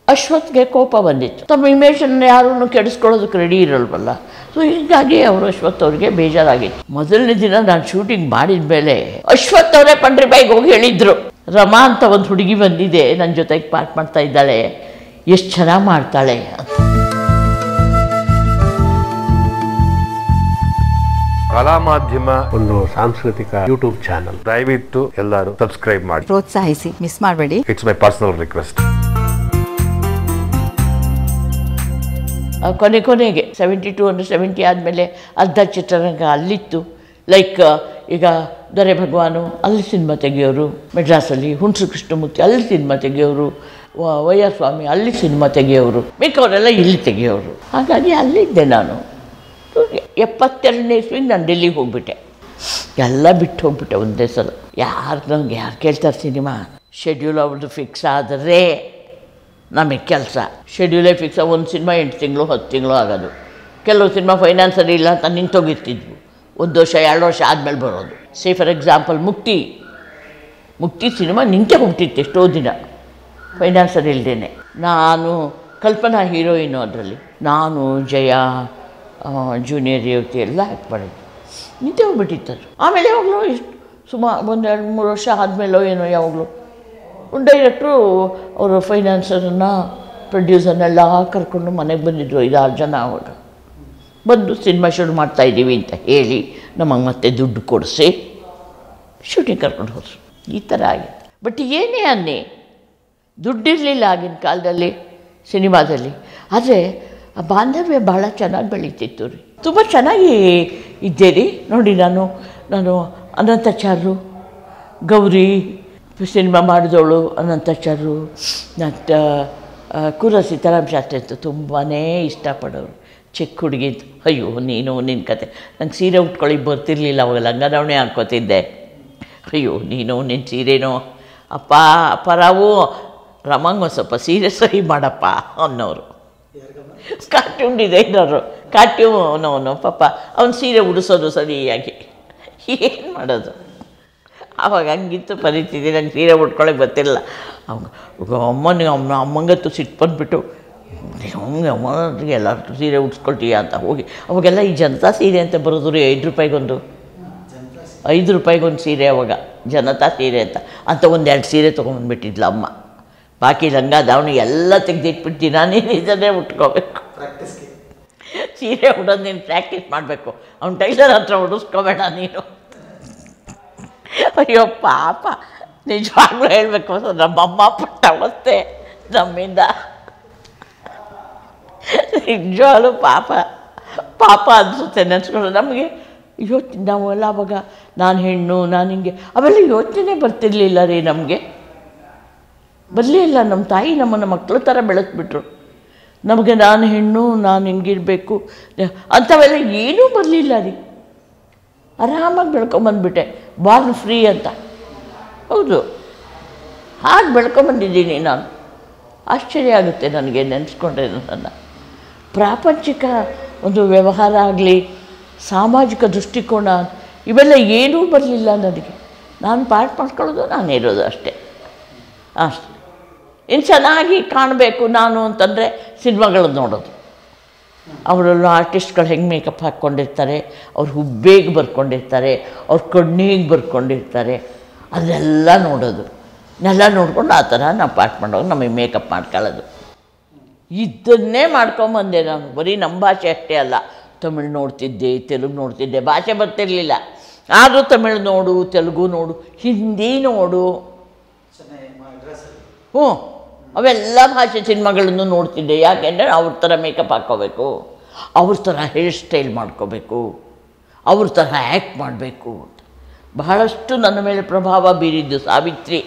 ಅಶ್ವತ್ಗೆ ಕೋಪ ಬಂದಿತ್ತು ತಮ್ಮ ಇಮೇಜನ್ನು ಯಾರನ್ನು ಕೆಡಿಸ್ಕೊಳ್ಳೋದಕ್ಕೆ ರೆಡಿ ಇರಲ್ವಲ್ಲ ಸೊ ಹೀಗಾಗಿ ಅವರು ಅಶ್ವಥ್ ಅವ್ರಿಗೆ ಬೇಜಾರಾಗಿತ್ತು ಮೊದಲನೇ ದಿನ ನಾನು ಶೂಟಿಂಗ್ ಮಾಡಿದ ಮೇಲೆ ಅಶ್ವಥ್ ಅವರೇ ಪಂಡ್ರಿ ಬೈಗೆ ಹೋಗಿ ಹೇಳಿದ್ರು ರಮಾ ಅಂತ ಒಂದು ಹುಡುಗಿ ಬಂದಿದೆ ನನ್ನ ಜೊತೆಗೆ ಪಾಠ ಮಾಡ್ತಾ ಇದ್ದಾಳೆ ಎಷ್ಟು ಚೆನ್ನಾಗಿ ಮಾಡ್ತಾಳೆ ಅಂತ ಕಲಾ ಮಾಧ್ಯಮ ಒಂದು ಸಾಂಸ್ಕೃತಿಕ ಯೂಟ್ಯೂಬ್ ಚಾನಲ್ ದಯವಿಟ್ಟು ಎಲ್ಲರೂ ಸಬ್ಸ್ಕ್ರೈಬ್ ಮಾಡಿ ಪ್ರೋತ್ಸಾಹಿಸಿ ಮಿಸ್ ಮಾಡಬೇಡಿ ಇಟ್ಸ್ ಮೈ ಪರ್ಸನಲ್ ರಿಕ್ವೆಸ್ಟ್ ಆ ಕೊನೆ ಕೊನೆಗೆ ಸೆವೆಂಟಿ ಟು ಅಂದರೆ ಸೆವೆಂಟಿ ಆದಮೇಲೆ ಅರ್ಧ ಚಿತ್ರರಂಗ ಅಲ್ಲಿತ್ತು ಲೈಕ್ ಈಗ ದೊರೆ ಭಗವಾನು ಅಲ್ಲಿ ಸಿನಿಮಾ ತೆಗಿಯೋರು ಮೆಡ್ರಾಸಲ್ಲಿ ಹುಣಸು ಕೃಷ್ಣಮೂರ್ತಿ ಅಲ್ಲಿ ಸಿನಿಮಾ ತೆಗಿಯೋರು ವ- ವೈ ಆರ್ ಸ್ವಾಮಿ ಅಲ್ಲಿ ಸಿನಿಮಾ ತೆಗಿಯೋರು ಮಿಕ್ಕವರೆಲ್ಲ ಇಲ್ಲಿ ತೆಗಿಯೋರು ಹಾಗಾಗಿ ಅಲ್ಲಿದ್ದೆ ನಾನು ಎಪ್ಪತ್ತೆರಡನೇ ಇಸ್ವಿಗೆ ನಾನು ಡೆಲ್ಲಿಗೆ ಹೋಗ್ಬಿಟ್ಟೆ ಎಲ್ಲ ಬಿಟ್ಟು ಹೋಗ್ಬಿಟ್ಟೆ ಒಂದೇ ಸಲ ಯಾರು ನನಗೆ ಯಾರು ಕೇಳ್ತಾರೆ ಸಿನಿಮಾ ಶೆಡ್ಯೂಲ್ ಅವ್ರದ್ದು ಫಿಕ್ಸ್ ಆದರೆ ನಮಗೆ ಕೆಲಸ ಶೆಡ್ಯೂಲೇ ಫಿಕ್ಸ್ ಒಂದು ಸಿನಿಮಾ ಎಂಟು ತಿಂಗಳು ಹತ್ತು ತಿಂಗಳು ಆಗೋದು ಕೆಲವು ಸಿನಿಮಾ ಫೈನಾನ್ಸಲ್ಲಿ ಇಲ್ಲ ಅಂತ ನಿಂತೋಗಿರ್ತಿದ್ವು ಒಂದು ವರ್ಷ ಎರಡು ವರ್ಷ ಆದಮೇಲೆ ಬರೋದು ಸೇ ಫಾರ್ ಎಕ್ಸಾಂಪಲ್ ಮುಕ್ತಿ ಮುಕ್ತಿ ಸಿನಿಮಾ ನಿಂತೆ ಹೋಗ್ತಿತ್ತು ಎಷ್ಟೋ ದಿನ ಫೈನಾನ್ಸಲ್ಲಿ ಇಲ್ಲದೇನೆ ನಾನು ಕಲ್ಪನಾ ಹೀರೋಯಿನು ಅದರಲ್ಲಿ ನಾನು ಜಯ ಆ, ಜೂನಿಯರ್ ಯುವತಿ ಎಲ್ಲ ಆ್ಯಕ್ಟ್ ಮಾಡಿದ್ದೆ ನಿಂತೆ ಹೋಗ್ಬಿಟ್ಟಿತ್ತು ಅದು ಆಮೇಲೆ ಯಾವಾಗಲೂ ಇಷ್ಟು ಸುಮಾರು ಒಂದು ಎರಡು ಮೂರು ವರ್ಷ ಆದಮೇಲೋ ಏನೋ ಯಾವಾಗಲೂ ಡೈರೆಕ್ಟ್ರು ಅವರು ಫೈನಾನ್ಸರನ್ನು ಪ್ರೊಡ್ಯೂಸರ್ನೆಲ್ಲ ಕರ್ಕೊಂಡು ಮನೆಗೆ ಬಂದಿದ್ದರು ಐದಾರು ಜನ ಅವಾಗ ಬಂದು ಸಿನಿಮಾ ಶುರು ಮಾಡ್ತಾಯಿದ್ದೀವಿ ಅಂತ ಹೇಳಿ ನಮಗೆ ಮತ್ತೆ ದುಡ್ಡು ಕೊಡಿಸಿ ಶೂಟಿಂಗ್ ಕರ್ಕೊಂಡು ಹೋದ್ರು ಈ ಥರ ಆಗಿತ್ತು ಬಟ್ ಏನೇ ಅನ್ನಿ ದುಡ್ಡಿರಲಿಲ್ಲ ಆಗಿನ ಕಾಲದಲ್ಲಿ ಸಿನಿಮಾದಲ್ಲಿ ಆದರೆ ಆ ಬಾಂಧವ್ಯ ಭಾಳ ಚೆನ್ನಾಗಿ ಬೆಳೀತಿತ್ತು ರೀ ತುಂಬ ಚೆನ್ನಾಗಿ ಇದ್ದೆ ರೀ ನೋಡಿ ನಾನು ನಾನು ಅನಂತಾಚಾರ್ರು ಗೌರಿ ಸಿನಿಮಾ ಮಾಡಿದವಳು ಅನಂತಾಚಾರ್ರು ಮತ್ತು ಕುರ ಸೀತಾರಾಮ್ ಶಾಸ್ತ್ರಿ ಅಂತ ತುಂಬಾ ಇಷ್ಟಪಡೋರು ಚಿಕ್ಕ ಹುಡುಗಿ ಅಂತ. ಅಯ್ಯೋ ನೀನು ನಿನ್ನ ಕತೆ ನಂಗೆ ಸೀರೆ ಉಟ್ಕೊಳ್ಳಿಕ್ಕೆ ಬರ್ತಿರ್ಲಿಲ್ಲ ಅವಾಗ ಲಂಗದಾವಣೆ ಹಾಕ್ಕೋತಿದ್ದೆ ಅಯ್ಯೋ ನೀನು ನಿನ್ನ ಸೀರೆನೋ ಅಪ್ಪ ಪರಾವು ರಮಂಗ್ ಒಂದು ಸ್ವಲ್ಪ ಸೀರೆ ಸರಿ ಮಾಡಪ್ಪ ಅನ್ನೋರು ಕಾರ್ಟೂನ್ ಡಿಸೈನರು ಕಾರ್ಟೂನ್ ಅವನು ಪಾಪ ಅವ್ನು ಸೀರೆ ಉಡಿಸೋದು ಸರಿಯಾಗಿ ಏನು ಮಾಡೋದು ಆವಾಗ ಹಂಗಿತ್ತು ಪರಿಸ್ಥಿತಿ ನಂಗೆ ಸೀರೆ ಉಟ್ಕೊಳಕ್ಕೆ ಗೊತ್ತಿಲ್ಲ ಅವಾಗ ಅಮ್ಮನಿಗೆ ಅಮ್ಮ ಅಮ್ಮಂಗತ್ತು ಸಿಟ್ಟು ಬಂದುಬಿಟ್ಟು ಹಂಗೆ ಅಮ್ಮನಿಗೆ ಎಲ್ಲರೂ ಸೀರೆ ಉಡ್ಸ್ಕೊಳ್ತೀಯ ಅಂತ ಹೋಗಿ ಅವಾಗೆಲ್ಲ ಈ ಜನತಾ ಸೀರೆ ಅಂತ ಬರೋದು ರೀ ಐದು ರೂಪಾಯಿಗೊಂದು ಐದು ರೂಪಾಯಿಗೊಂದು ಸೀರೆ ಅವಾಗ ಜನತಾ ಸೀರೆ ಅಂತ ಅಂತ ಒಂದೆರಡು ಸೀರೆ ತೊಗೊಂಬಂದ್ಬಿಟ್ಟಿದ್ಲು ಅಮ್ಮ ಬಾಕಿ ಲಂಗ ದಾವಣಿ ಎಲ್ಲ ತೆಗೆದಿಟ್ಬಿಟ್ಟು ದಿನಾನೇ ಇದನ್ನೇ ಉಟ್ಕೋಬೇಕು ಸೀರೆ ಉಡೋದು ನೀನು ಪ್ರಾಕ್ಟೀಸ್ ಮಾಡಬೇಕು ಅವ್ನ ಟೈಲರ್ ಹತ್ರ ಉಡಿಸ್ಕೋಬೇಡ ನೀನು ಅಯ್ಯೋ ಪಾಪ ನಿಜವಾಗ್ಲೂ ಹೇಳಬೇಕು ನಮ್ಮಮ್ಮ ಪಟ್ಟ ಅವಸ್ಥೆ ನಮ್ಮಿಂದ ನಿಜವಾಗ್ಲೂ ಪಾಪ ಪಾಪ ಅನಿಸುತ್ತೆ ನೆನೆಸ್ಕೊಂಡು ನಮಗೆ ಯೋಚನೆ ನಾವೆಲ್ಲ ಅವಾಗ ನಾನು ಹೆಣ್ಣು ನಾನು ಹಿಂಗೆ ಅವೆಲ್ಲ ಯೋಚನೆ ಬರ್ತಿರ್ಲಿಲ್ಲ ರೀ ನಮಗೆ ಬರಲಿಲ್ಲ ನಮ್ಮ ತಾಯಿ ನಮ್ಮನ್ನು ಮಕ್ಕಳ ಥರ ಬೆಳೆಸ್ಬಿಟ್ರು ನಮಗೆ ನಾನು ಹೆಣ್ಣು ನಾನು ಹಿಂಗಿರಬೇಕು ಅಂಥವೆಲ್ಲ ಏನೂ ಬರಲಿಲ್ಲ ರೀ ಆರಾಮಾಗಿ ಬೆಳ್ಕೊಂಬಂದ್ಬಿಟ್ಟೆ ಬಾರ್ನ್ ಫ್ರೀ ಅಂತ ಹೌದು ಹಾಗೆ ಬೆಳ್ಕೊಂಬಂದಿದ್ದೀನಿ ನಾನು ಆಶ್ಚರ್ಯ ಆಗುತ್ತೆ ನನಗೆ ನೆನೆಸ್ಕೊಂಡ್ರೆ ನನ್ನ ಪ್ರಾಪಂಚಿಕ ಒಂದು ವ್ಯವಹಾರ ಆಗಲಿ ಸಾಮಾಜಿಕ ದೃಷ್ಟಿಕೋನ ಇವೆಲ್ಲ ಏನೂ ಬರಲಿಲ್ಲ ನನಗೆ ನಾನು ಪಾಠ ಮಾಡ್ಕೊಳ್ಳೋದು ನಾನು ಇರೋದು ಅಷ್ಟೇ ಅಷ್ಟೆ ಇನ್ನು ಚೆನ್ನಾಗಿ ಕಾಣಬೇಕು ನಾನು ಅಂತಂದರೆ ಸಿನಿಮಾಗಳು ನೋಡೋದು ಅವರೆಲ್ಲ ಆರ್ಟಿಸ್ಟ್ಗಳು ಹೆಂಗೆ ಮೇಕಪ್ ಹಾಕ್ಕೊಂಡಿರ್ತಾರೆ ಅವ್ರು ಹುಬ್ಬೇಗೆ ಬರ್ಕೊಂಡಿರ್ತಾರೆ ಅವ್ರ ಕಣ್ಣಿಗೆ ಬರ್ಕೊಂಡಿರ್ತಾರೆ ಅದೆಲ್ಲ ನೋಡೋದು ನೆಲ್ಲ ನೋಡ್ಕೊಂಡು ಆ ಥರ ನಾವು ಪಾಠ ಮಾಡೋದು ನಮಗೆ ಮೇಕಪ್ ಮಾಡ್ಕೊಳ್ಳೋದು ಇದನ್ನೇ ಮಾಡ್ಕೊಂಬಂದೆ ನಾನು ಬರೀ ನಮ್ಮ ಭಾಷೆ ಅಷ್ಟೇ ಅಲ್ಲ ತಮಿಳು ನೋಡ್ತಿದ್ದೆ ತೆಲುಗು ನೋಡ್ತಿದ್ದೆ ಭಾಷೆ ಬರ್ತಿರಲಿಲ್ಲ ಆದರೂ ತಮಿಳು ನೋಡು ತೆಲುಗು ನೋಡು ಹಿಂದಿ ನೋಡು ಹ್ಞೂ ಅವೆಲ್ಲ ಭಾಷೆ ಸಿನಿಮಾಗಳನ್ನು ನೋಡ್ತಿದ್ದೆ ಯಾಕೆಂದರೆ ಅವ್ರ ಥರ ಮೇಕಪ್ ಹಾಕ್ಕೋಬೇಕು ಅವ್ರ ಥರ ಹೇರ್ ಸ್ಟೈಲ್ ಮಾಡ್ಕೋಬೇಕು ಅವ್ರ ಥರ ಆ್ಯಕ್ಟ್ ಮಾಡಬೇಕು ಅಂತ ಬಹಳಷ್ಟು ನನ್ನ ಮೇಲೆ ಪ್ರಭಾವ ಬೀರಿದ್ದು ಸಾವಿತ್ರಿ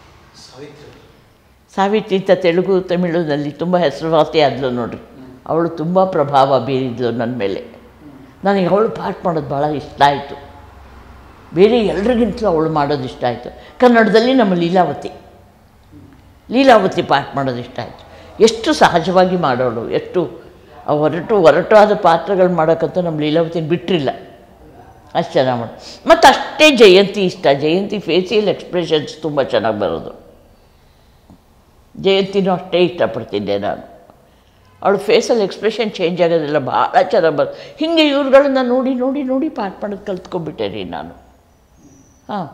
ಸಾವಿತ್ರಿ ಅಂತ ತೆಲುಗು ತಮಿಳಿನಲ್ಲಿ ತುಂಬ ಹೆಸರುವಾಸಿ ಆದ್ಲು ನೋಡ್ರಿ ಅವಳು ತುಂಬ ಪ್ರಭಾವ ಬೀರಿದ್ಲು ನನ್ನ ಮೇಲೆ ನನಗೆ ಅವಳು ಪಾಠ ಮಾಡೋದು ಭಾಳ ಇಷ್ಟ ಆಯಿತು ಬೇರೆ ಎಲ್ರಿಗಿಂತಲೂ ಅವಳು ಮಾಡೋದು ಇಷ್ಟ ಆಯಿತು ಕನ್ನಡದಲ್ಲಿ ನಮ್ಮ ಲೀಲಾವತಿ ಲೀಲಾವತಿ ಪಾಠ ಮಾಡೋದು ಇಷ್ಟ ಆಯಿತು ಎಷ್ಟು ಸಹಜವಾಗಿ ಮಾಡೋಳು ಎಷ್ಟು ಆ ಹೊರಟು ಹೊರಟಾದ ಪಾತ್ರಗಳು ಮಾಡೋಕ್ಕಂತೂ ನಮ್ಮ ಲೀಲಾವತಿನ ಬಿಟ್ಟಿಲ್ಲ ಅಷ್ಟು ಚೆನ್ನಾಗಿ ಮಾಡು ಮತ್ತು ಅಷ್ಟೇ ಜಯಂತಿ ಇಷ್ಟ ಜಯಂತಿ ಫೇಸಿಯಲ್ ಎಕ್ಸ್ಪ್ರೆಷನ್ಸ್ ತುಂಬ ಚೆನ್ನಾಗಿ ಬರೋದು ಜಯಂತಿನೂ ಅಷ್ಟೇ ಇಷ್ಟಪಡ್ತಿದ್ದೆ ನಾನು ಅವಳ ಫೇಸಲ್ಲಿ ಎಕ್ಸ್ಪ್ರೆಷನ್ ಚೇಂಜ್ ಆಗೋದಿಲ್ಲ ಭಾಳ ಚೆನ್ನಾಗಿ ಬರ್ ಹೀಗೆ ಇವ್ರುಗಳನ್ನ ನೋಡಿ ನೋಡಿ ನೋಡಿ ಪಾಠ ಮಾಡೋದು ಕಲ್ತ್ಕೊಂಡ್ಬಿಟ್ಟೆ ರೀ ನಾನು ಹಾಂ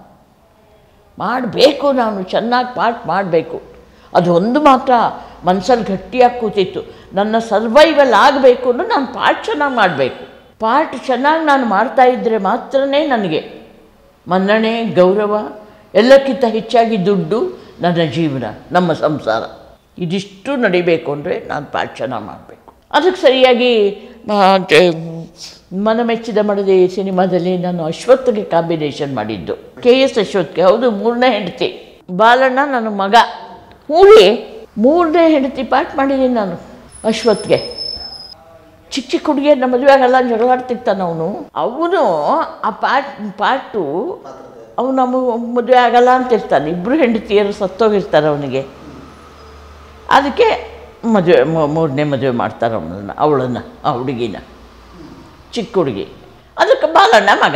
ಮಾಡಬೇಕು ನಾನು ಚೆನ್ನಾಗಿ ಪಾಠ ಮಾಡಬೇಕು ಅದು ಒಂದು ಮಾತ್ರ ಮನಸ್ಸಲ್ಲಿ ಗಟ್ಟಿಯಾಗಿ ಕೂತಿತ್ತು ನನ್ನ ಸರ್ವೈವಲ್ ಆಗಬೇಕು ಅಂದ್ರೆ ನಾನು ಪಾಠ ಚೆನ್ನಾಗಿ ಮಾಡಬೇಕು ಪಾಠ ಚೆನ್ನಾಗಿ ನಾನು ಮಾಡ್ತಾ ಇದ್ದರೆ ಮಾತ್ರನೇ ನನಗೆ ಮನ್ನಣೆ ಗೌರವ ಎಲ್ಲಕ್ಕಿಂತ ಹೆಚ್ಚಾಗಿ ದುಡ್ಡು ನನ್ನ ಜೀವನ ನಮ್ಮ ಸಂಸಾರ ಇದಿಷ್ಟು ನಡಿಬೇಕು ಅಂದರೆ ನಾನು ಪಾಠ ಚೆನ್ನಾಗಿ ಮಾಡಬೇಕು ಅದಕ್ಕೆ ಸರಿಯಾಗಿ ಆ, ಜ- ಮನಮೆಚ್ಚಿದ ಮಡದೆ ಈ ಸಿನಿಮಾದಲ್ಲಿ ನಾನು ಅಶ್ವತ್ಥಗೆ ಕಾಂಬಿನೇಷನ್ ಮಾಡಿದ್ದು ಕೆ ಎಸ್ ಅಶ್ವತ್ಥಗೆ ಹೌದು ಮೂರನೇ ಹೆಂಡತಿ ಬಾಲಣ್ಣ ನನ್ನ ಮಗ ಹೂಳಿ ಮೂರನೇ ಹೆಂಡತಿ ಪಾಠ ಮಾಡಿದ್ದೀನಿ ನಾನು ಅಶ್ವತ್ಥಗೆ ಚಿಕ್ಕ ಚಿಕ್ಕ ಹುಡುಗಿಯನ್ನ ಮದುವೆ ಆಗಲ್ಲ ಜಗಳಾಡ್ತಿರ್ತಾನೆ ಅವನು ಅವನು ಆ ಪಾಟ್ ಪಾಟು ಅವನು ನಮ್ಮ ಮದುವೆ ಆಗಲ್ಲ ಅಂತಿರ್ತಾನೆ ಇಬ್ಬರು ಹೆಂಡತಿಯರು ಸತ್ತೋಗಿರ್ತಾರೆ ಅವನಿಗೆ ಅದಕ್ಕೆ ಮದುವೆ ಮೂರನೇ ಮದುವೆ ಮಾಡ್ತಾರೆ ಅವನನ್ನು ಅವಳನ್ನು ಆ ಹುಡುಗಿನ ಚಿಕ್ಕ ಹುಡುಗಿ ಅದಕ್ಕೆ ಬಾಲಣ್ಣ ಮಗ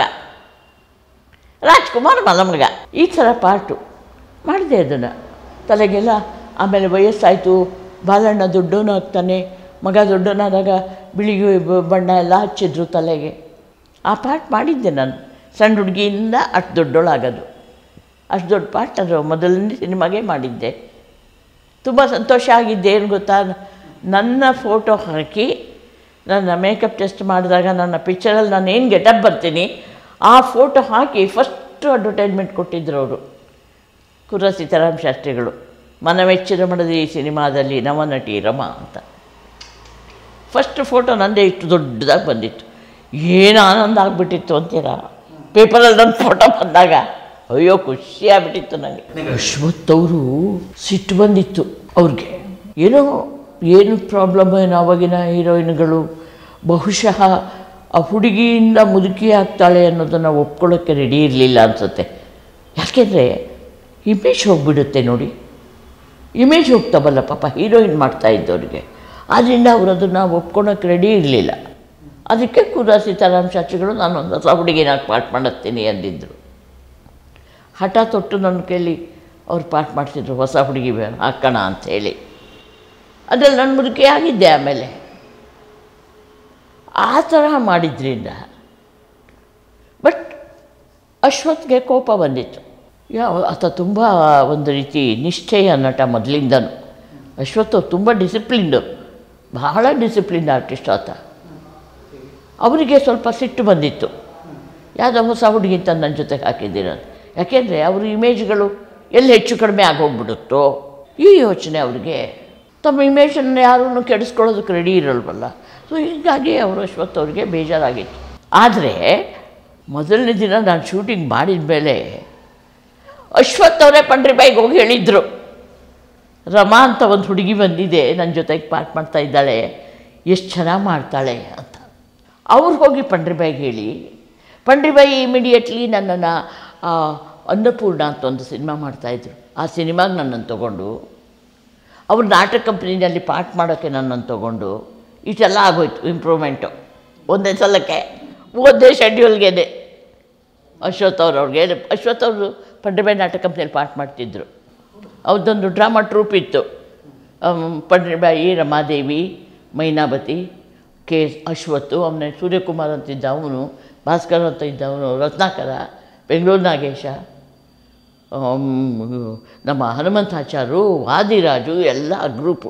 ರಾಜ್ಕುಮಾರ್ ಮಲ ಮಗ ಈ ಥರ ಪಾಟು ಮಾಡಿದೆ ಅದನ್ನು ತಲೆಗೆಲ್ಲ ಆಮೇಲೆ ವಯಸ್ಸಾಯಿತು ಬಾಲಣ್ಣ ದೊಡ್ಡವನು ಆಗ್ತಾನೆ ಮಗ ದೊಡ್ಡವನಾದಾಗ ಬಿಳಿ ಬ- ಬಣ್ಣ ಎಲ್ಲ ಹಚ್ಚಿದ್ರು ತಲೆಗೆ ಆ ಪಾಠ ಮಾಡಿದ್ದೆ ನಾನು ಸಣ್ಣ ಹುಡುಗಿಯಿಂದ ಅಷ್ಟು ದೊಡ್ಡೋಳಾಗೋದು ಅಷ್ಟು ದೊಡ್ಡ ಪಾಠ ಅದು ಮೊದಲನೇ ಸಿನಿಮಾಗೆ ಮಾಡಿದ್ದೆ ತುಂಬ ಸಂತೋಷ ಆಗಿದ್ದೆ ಏನು ಗೊತ್ತಾ ನನ್ನ ಫೋಟೋ ಹಾಕಿ ನನ್ನ ಮೇಕಪ್ ಟೆಸ್ಟ್ ಮಾಡಿದಾಗ ನನ್ನ ಪಿಕ್ಚರಲ್ಲಿ ನಾನು ಏನು ಗೆಟಪ್ ಬರ್ತೀನಿ ಆ ಫೋಟೋ ಹಾಕಿ ಫಸ್ಟು ಅಡ್ವರ್ಟೈಸ್ಮೆಂಟ್ ಕೊಟ್ಟಿದ್ದರು ಅವರು ಕುರ್ರ ಸೀತಾರಾಮ್ ಶಾಸ್ತ್ರಿಗಳು ಮನವೆಚ್ಚರ ಮಡದ ಈ ಸಿನಿಮಾದಲ್ಲಿ ನವನಟಿ ರಮಾ ಅಂತ ಫಸ್ಟ್ ಫೋಟೋ ನಂದೇ ಇಷ್ಟು ದೊಡ್ಡದಾಗಿ ಬಂದಿತ್ತು ಏನು ಆನಂದ ಆಗಿಬಿಟ್ಟಿತ್ತು ಅಂತೀರಾ ಪೇಪರಲ್ಲಿ ನನ್ನ ಫೋಟೋ ಬಂದಾಗ ಅಯ್ಯೋ ಖುಷಿ ಆಗ್ಬಿಟ್ಟಿತ್ತು ನನಗೆ ಅಶ್ವತ್ತವರು ಸಿಟ್ಟು ಬಂದಿತ್ತು ಅವ್ರಿಗೆ ಏನೋ ಏನು ಪ್ರಾಬ್ಲಮ್ ಏನು ಆವಾಗಿನ ಹೀರೋಯಿನ್ಗಳು ಬಹುಶಃ ಆ ಹುಡುಗಿಯಿಂದ ಮುದುಕಿ ಆಗ್ತಾಳೆ ಅನ್ನೋದನ್ನು ಒಪ್ಕೊಳ್ಳೋಕ್ಕೆ ರೆಡಿ ಇರಲಿಲ್ಲ ಅನಿಸುತ್ತೆ ಯಾಕೆಂದರೆ ಇಮೇಜ್ ಹೋಗ್ಬಿಡುತ್ತೆ ನೋಡಿ ಇಮೇಜ್ ಹೋಗ್ತಾವಲ್ಲ ಪಾಪ ಹೀರೋಯಿನ್ ಮಾಡ್ತಾ ಇದ್ದವ್ರಿಗೆ ಆದ್ದರಿಂದ ಅವರು ಅದನ್ನು ಒಪ್ಕೊಳಕ್ಕೆ ರೆಡಿ ಇರಲಿಲ್ಲ ಅದಕ್ಕೆ ಕುರ ಸೀತಾರಾಮ್ ಶಾಸ್ತ್ರಿಗಳು ನಾನು ಒಂದು ಹೊಸ ಹುಡುಗಿನಾಗಿ ಪಾಠ ಮಾಡಿಸ್ತೀನಿ ಅಂದಿದ್ದರು ಹಠ ತೊಟ್ಟು ನನ್ನ ಕೈಲಿ ಅವ್ರು ಪಾಠ ಮಾಡ್ತಿದ್ರು ಹೊಸ ಹುಡುಗಿ ಬೇ- ಹಾಕೋಣ ಅಂಥೇಳಿ ಅದರಲ್ಲಿ ನನ್ನ ಮುದುಕಿ ಆಗಿದ್ದೆ ಆಮೇಲೆ ಆ ತರಹ ಮಾಡಿದ್ರಿಂದ ಬಟ್ ಅಶ್ವತ್ಗೆ ಕೋಪ ಬಂದಿತ್ತು ಯಾವ ಆತ ತುಂಬ ಒಂದು ರೀತಿ ನಿಷ್ಠೆಯ ನಟ ಮೊದಲಿಂದನೂ ಅಶ್ವತ್ ತುಂಬ ಡಿಸಿಪ್ಲಿನ್ಡು ಬಹಳ ಡಿಸಿಪ್ಲಿನ್ ಆರ್ಟಿಸ್ಟ್ ಆತ ಅವರಿಗೆ ಸ್ವಲ್ಪ ಸಿಟ್ಟು ಬಂದಿತ್ತು ಯಾವುದೋ ಹೊಸ ಹುಡುಗಿ ಅಂತ ನನ್ನ ಜೊತೆಗೆ ಹಾಕಿದ್ದೀರ ಯಾಕೆಂದರೆ ಅವ್ರ ಇಮೇಜ್ಗಳು ಎಲ್ಲಿ ಹೆಚ್ಚು ಕಡಿಮೆ ಆಗೋಗ್ಬಿಡುತ್ತೋ ಈ ಯೋಚನೆ ಅವ್ರಿಗೆ ತಮ್ಮ ಇಮೇಜನ್ನು ಯಾರನ್ನು ಕೆಡಿಸ್ಕೊಳ್ಳೋದಕ್ಕೆ ರೆಡಿ ಇರಲ್ವಲ್ಲ ಸೊ ಹೀಗಾಗಿ ಅವರು ಅಶ್ವಥ್ ಅವ್ರಿಗೆ ಬೇಜಾರಾಗಿತ್ತು ಆದರೆ ಮೊದಲನೇ ದಿನ ನಾನು ಶೂಟಿಂಗ್ ಮಾಡಿದ ಮೇಲೆ ಅಶ್ವಥ್ ಅವರೇ ಪಂಡ್ರಿಬಾಯಿಗೆ ಹೋಗಿ ಹೇಳಿದರು ರಮಾ ಅಂತ ಒಂದು ಹುಡುಗಿ ಬಂದಿದೆ ನನ್ನ ಜೊತೆಗೆ ಪಾಠ ಮಾಡ್ತಾ ಇದ್ದಾಳೆ ಎಷ್ಟು ಚೆನ್ನಾಗಿ ಮಾಡ್ತಾಳೆ ಅಂತ ಅವ್ರು ಹೋಗಿ ಪಂಡ್ರಿಬಾಯಿಗೆ ಹೇಳಿ ಪಂಡ್ರಿಬಾಯಿ ಇಮಿಡಿಯೇಟ್ಲಿ ನನ್ನನ್ನು ಆ, ಅನ್ನಪೂರ್ಣ ಅಂತ ಒಂದು ಸಿನಿಮಾ ಮಾಡ್ತಾಯಿದ್ರು ಆ ಸಿನಿಮಾಗೆ ನನ್ನನ್ನು ತೊಗೊಂಡು ಅವ್ರ ನಾಟಕ ಕಂಪ್ನಿನಲ್ಲಿ ಪಾಠ ಮಾಡೋಕ್ಕೆ ನನ್ನನ್ನು ತೊಗೊಂಡು ಇಷ್ಟೆಲ್ಲ ಆಗೋಯ್ತು ಇಂಪ್ರೂವ್ಮೆಂಟು ಒಂದೇ ಸಲಕ್ಕೆ ಒಂದೇ ಶೆಡ್ಯೂಲ್ಗೆ ಅಶ್ವಥ್ ಅವ್ರು ಅವ್ರಿಗೆ ಅಶ್ವಥ್ ಅವರು ಪಂಡ್ರಿಬಾಯಿ ನಾಟಕ ಕಂಪ್ನಿಯಲ್ಲಿ ಪಾಠ ಮಾಡ್ತಿದ್ರು ಅವ್ರದ್ದೊಂದು ಡ್ರಾಮಾ ಟ್ರೂಪ್ ಇತ್ತು ಅಮ್, ಪಂಡ್ರಿಬಾಯಿ ರಮಾದೇವಿ ಮೈನಾವತಿ ಕೆ ಅಶ್ವತ್ತು ಅವನೇ ಸೂರ್ಯಕುಮಾರ್ ಅಂತಿದ್ದ ಅವನು ಭಾಸ್ಕರ್ ಅಂತ ಇದ್ದ ಅವನು ರತ್ನಾಕರ ಬೆಂಗಳೂರು ನಾಗೇಶ ಆಮ್, ನಮ್ಮ ಹನುಮಂತಾಚಾರು ವಾದಿರಾಜು ಎಲ್ಲ ಗ್ರೂಪು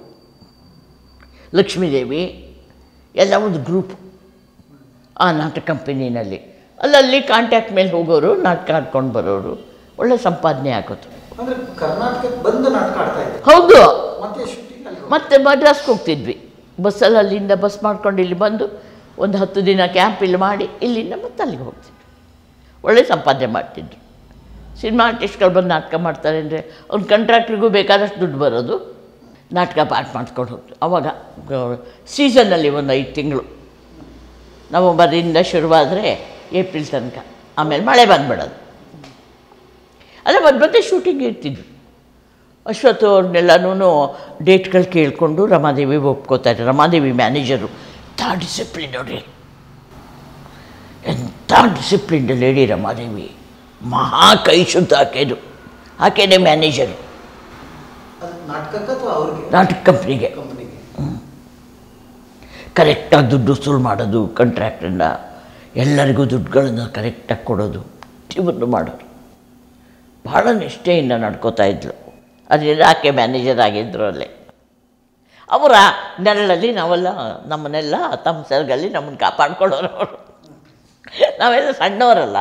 ಲಕ್ಷ್ಮೀದೇವಿ ಎಲ್ಲ ಒಂದು ಗ್ರೂಪು ಆ ನಾಟಕ ಕಂಪನಿನಲ್ಲಿ ಅಲ್ಲಲ್ಲಿ ಕಾಂಟ್ಯಾಕ್ಟ್ ಮೇಲೆ ಹೋಗೋರು ನಾಟಕ ಆಡ್ಕೊಂಡು ಬರೋರು ಒಳ್ಳೆ ಸಂಪಾದನೆ ಆಗೋದು ಅಂದ್ರೆ ಕರ್ನಾಟಕಕ್ಕೆ ಬಂದು ನಾಟಕ ಆಡ್ತಾ ಇದ್ದೆ ಹೌದು ಮತ್ತೆ ಶೂಟಿಂಗ್ ಅಲ್ಲಿ ಮತ್ತೆ ಮದ್ರಾಸ್ಗೆ ಹೋಗ್ತಿದ್ವಿ ಬಸ್ಸಲ್ಲಿ ಅಲ್ಲಿಂದ ಬಸ್ ಮಾಡ್ಕೊಂಡು ಇಲ್ಲಿ ಬಂದು ಒಂದು ಹತ್ತು ದಿನ ಕ್ಯಾಂಪ್ ಇಲ್ಲಿ ಮಾಡಿ ಇಲ್ಲಿಂದ ಮತ್ತೆ ಅಲ್ಲಿಗೆ ಹೋಗ್ತಿದ್ವಿ ಒಳ್ಳೆ ಸಂಪಾದನೆ ಮಾಡ್ತಿದ್ರು ಸಿನಿಮಾ ಆರ್ಟಿಸ್ಟ್ಗಳು ಬಂದು ನಾಟಕ ಮಾಡ್ತಾರೆ ಅಂದರೆ ಅವ್ನ ಕಂಟ್ರಾಕ್ಟ್ರಿಗೂ ಬೇಕಾದಷ್ಟು ದುಡ್ಡು ಬರೋದು ನಾಟಕ ಪಾಠ ಮಾಡ್ಕೊಂಡು ಹೋಗ್ತು ಅವಾಗ ಸೀಸನ್ನಲ್ಲಿ ಒಂದು ಐದು ತಿಂಗಳು ನವಂಬರಿಂದ ಶುರುವಾದರೆ ಏಪ್ರಿಲ್ ತನಕ ಆಮೇಲೆ ಮಳೆ ಬಂದ್ಬಿಡೋದು ಅಲ್ಲ ಮಧ್ಯ ಮಧ್ಯೆ ಶೂಟಿಂಗ್ ಇರ್ತಿದ್ವಿ ಅಶ್ವಥ್ ಅವ್ರನ್ನೆಲ್ಲನೂ ಡೇಟ್ಗಳು ಕೇಳಿಕೊಂಡು ರಮಾದೇವಿ ಒಪ್ಕೋತಾರೆ ರಮಾದೇವಿ ಮ್ಯಾನೇಜರು ಎಂಥ ಡಿಸಿಪ್ಲಿನ್ ನೋಡ್ರಿ ಎಂಥ ಡಿಸಿಪ್ಲಿನ್ಡ್ ಲೇಡಿ ರಮಾದೇವಿ ಮಹಾ ಕೈ ಶುದ್ಧ ಆಕೆದು ಆಕೆನೇ ಮ್ಯಾನೇಜರು ಅದು ನಾಟಕಕ್ಕೆ ಅಥವಾ ಅವ್ರಿಗೆ ನಾಟಕ ಕಂಪ್ನಿಗೆ ಕಂಪ್ನಿಗೆ ಕರೆಕ್ಟಾಗಿ ದುಡ್ಡು ವಸೂಲು ಮಾಡೋದು ಕಾಂಟ್ರಾಕ್ಟಿಂದ ಎಲ್ಲರಿಗೂ ದುಡ್ಡುಗಳನ್ನು ಕರೆಕ್ಟಾಗಿ ಕೊಡೋದು ಇವನ್ನು ಮಾಡೋರು ಭಾಳ ನಿಷ್ಠೆಯಿಂದ ನಡ್ಕೋತಾ ಇದ್ಲು ಅದರಿಂದ ಆಕೆ ಮ್ಯಾನೇಜರ್ ಆಗಿದ್ರು ಅಲ್ಲೇ ಅವರ ನೆರಳಲ್ಲಿ ನಾವೆಲ್ಲ ನಮ್ಮನ್ನೆಲ್ಲ ತಮ್ಮ ಸೆರಗಲ್ಲಿ ನಮ್ಮನ್ನು ಕಾಪಾಡ್ಕೊಳ್ಳೋರು ಅವರು ನಾವೆಲ್ಲ ಸಣ್ಣವರಲ್ಲ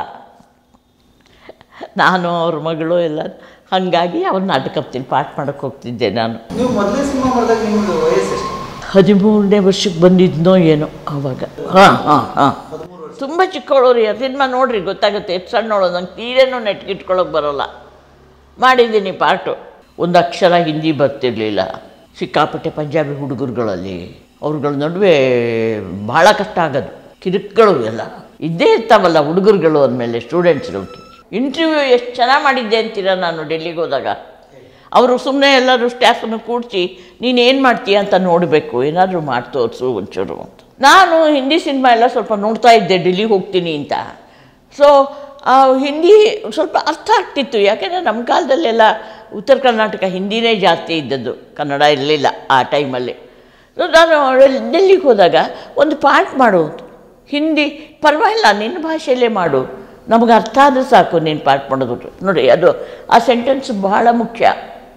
ನಾನು ಅವ್ರ ಮಗಳು ಎಲ್ಲ ಹಾಗಾಗಿ ಅವ್ರ ನಾಟಕ ಕಂಪ್ನಿಲಿ ಪಾಠ ಮಾಡೋಕ್ಕೆ ಹೋಗ್ತಿದ್ದೆ ನಾನು ನೀವು ಮೊದಲೇ ಸಿನಿಮಾ ಮಾಡಿದಾಗ ನಿಮ್ದು ವಯಸ್ಸೆಷ್ಟು ಹದಿಮೂರನೇ ವರ್ಷಕ್ಕೆ ಬಂದಿದ್ನೋ ಏನೋ ಆವಾಗ ಹಾಂ ಹಾಂ ಹಾಂ ತುಂಬ ಚಿಕ್ಕವಳವ್ರಿ ಆ ಸಿನಿಮಾ ನೋಡ್ರಿ ಗೊತ್ತಾಗುತ್ತೆ ಎಷ್ಟು ಸಣ್ಣವಳು ನಂಗೆ ತೀರೇನೂ ನೆಟ್ಗಿಟ್ಕೊಳ್ಳೋಕೆ ಬರೋಲ್ಲ ಮಾಡಿದ್ದೀನಿ ಪಾಟು ಒಂದು ಅಕ್ಷರ ಹಿಂದಿ ಬರ್ತಿರ್ಲಿಲ್ಲ ಸಿಕ್ಕಾಪಟ್ಟೆ ಪಂಜಾಬಿ ಹುಡುಗರುಗಳಲ್ಲಿ ಅವ್ರುಗಳ ನಡುವೆ ಭಾಳ ಕಷ್ಟ ಆಗೋದು ಕಿರುಕ್ಗಳು ಎಲ್ಲ ಇದ್ದೇ ಇರ್ತಾವಲ್ಲ ಹುಡುಗರುಗಳು ಅಂದಮೇಲೆ ಸ್ಟೂಡೆಂಟ್ಸ್ಗಳು ಇಂಟರ್ವ್ಯೂ ಎಷ್ಟು ಚೆನ್ನಾಗಿ ಮಾಡಿದ್ದೆ ಅಂತೀರ ನಾನು ಡೆಲ್ಲಿಗೆ ಹೋದಾಗ ಅವರು ಸುಮ್ಮನೆ ಎಲ್ಲರೂ ಸ್ಟಾಫನ್ನು ಕೂಡಿಸಿ ನೀನು ಏನು ಮಾಡ್ತೀಯ ಅಂತ ನೋಡಬೇಕು ಏನಾದರೂ ಮಾಡಿ ತೋರಿಸು ಒಂಚೂರು ಅಂತ ನಾನು ಹಿಂದಿ ಸಿನಿಮಾ ಎಲ್ಲ ಸ್ವಲ್ಪ ನೋಡ್ತಾ ಇದ್ದೆ ಡೆಲ್ಲಿಗೆ ಹೋಗ್ತೀನಿ ಅಂತ ಸೊ ಹಿಂದಿ ಸ್ವಲ್ಪ ಅರ್ಥ ಆಗ್ತಿತ್ತು ಯಾಕೆಂದರೆ ನಮ್ಮ ಕಾಲದಲ್ಲೆಲ್ಲ ಉತ್ತರ ಕರ್ನಾಟಕ ಹಿಂದಿನೇ ಜಾಸ್ತಿ ಇದ್ದದ್ದು ಕನ್ನಡ ಇರಲಿಲ್ಲ ಆ ಟೈಮಲ್ಲಿ ಸೊ ನಾನು ಡೆಲ್ಲಿಗೆ ಹೋದಾಗ ಒಂದು ಪಾಠ ಮಾಡು ಹಿಂದಿ ಪರವಾಗಿಲ್ಲ ನಿನ್ನ ಭಾಷೆಯಲ್ಲೇ ಮಾಡು ನಮಗೆ ಅರ್ಥ ಆದರೆ ಸಾಕು ನೀನು ಪಾಠ ಮಾಡೋದು ನೋಡಿ ಅದು ಆ ಸೆಂಟೆನ್ಸ್ ಬಹಳ ಮುಖ್ಯ